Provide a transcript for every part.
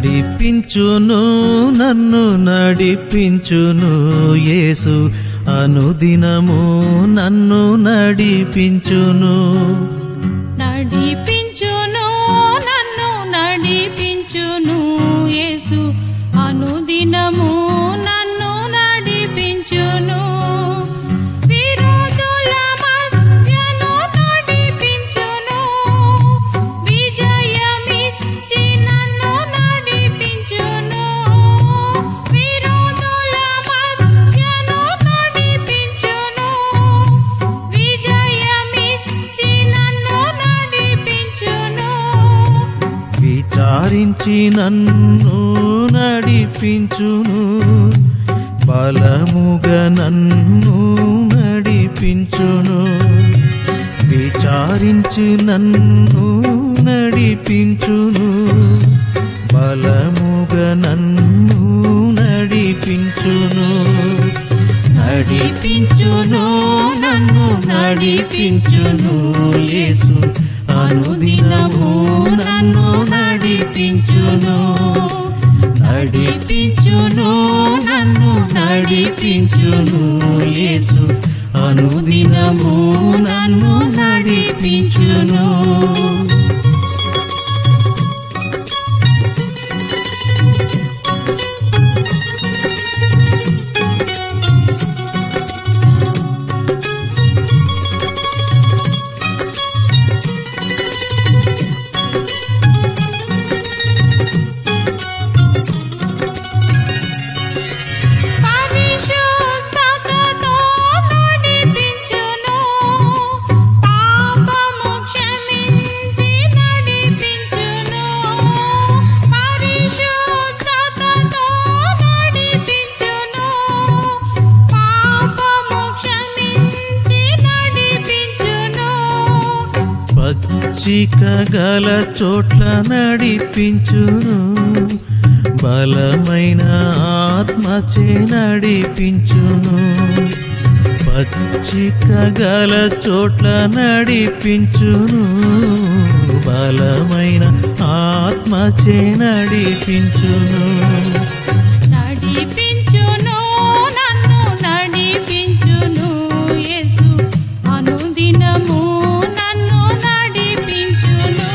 నడిపించును నన్ను నడిపించును యేసు అనుదినము నన్ను నడిపించును నడిపించును నన్ను నడిపించును యేసు అనుదినము నన్ను నడిపించును విరోధుల మధ్యను నడిపించును విజయమిచ్చి నన్ను నడిపించును విరోధుల మధ్యను నడిపించును విజయమిచ్చి నన్ను నడిపించును విచారించి నన్ను నడిపించును బలముగా నన్ను నడిపించును విచారించి నన్ను నడిపించును బలముగా నన్ను నడిపించును నడిపించును నన్ను నడిపించును యేసు అనుదినము నన్ను నడిపించును నడిపించును నన్ను నడిపించును యేసు అనుదినము నన్ను నడిపించును పరిశుద్ధతతో నడిపించును పాపము క్షమించి నడిపించును పరిశుద్ధతతో నడిపించును పాపము క్షమించి నడిపించును పచ్చిక గల చోట్ల నడిపించును బలమైన ఆత్మచే నడిపించును పచ్చిక గల చోట్ల నడిపించును బలమైన ఆత్మచే నడిపించును నడిపించును నన్ను నడిపించును యేసు అనుదినము నన్ను నడిపించును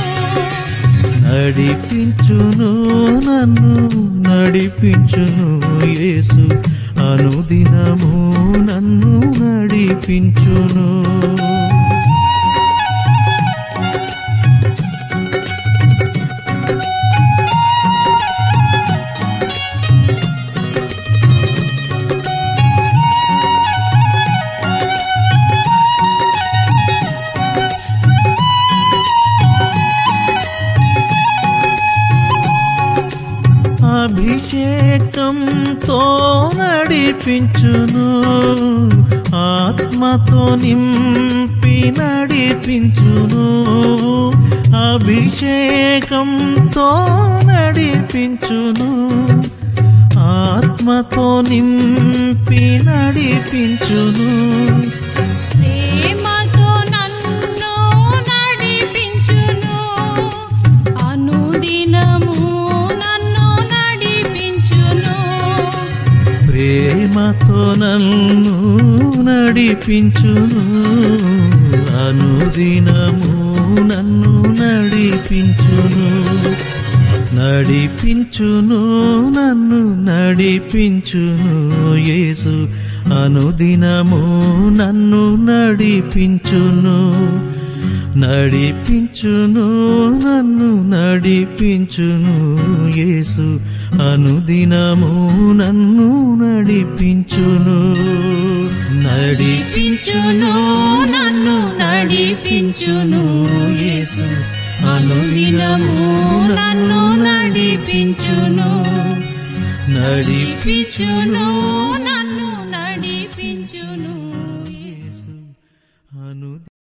నడిపించును నన్ను నడిపించును యేసు అనుదినము నన్ను నడిపించును అభిషేకంతో నడిపించును ఆత్మతో నింపి నడిపించును అభిషేకంతో నడిపించును ఆత్మతో నింపి నడిపించును ప్రేమతో నన్ను నడిపించును అనుదినము నన్ను నడిపించును ప్రేమతో నన్ను నడిపించును అనుదినము నన్ను నడిపించును నడిపించును నన్ను నడిపించును యేసు అనుదినము నన్ను నడిపించును నడిపించును నన్ను నడిపించును యేసు అనుదినము నన్ను నడిపించును నడిపించును నన్ను నడిపించును యేసు అనుదినము నన్ను నడిపించును నడిపించును నన్ను నడిపించును యేసు అను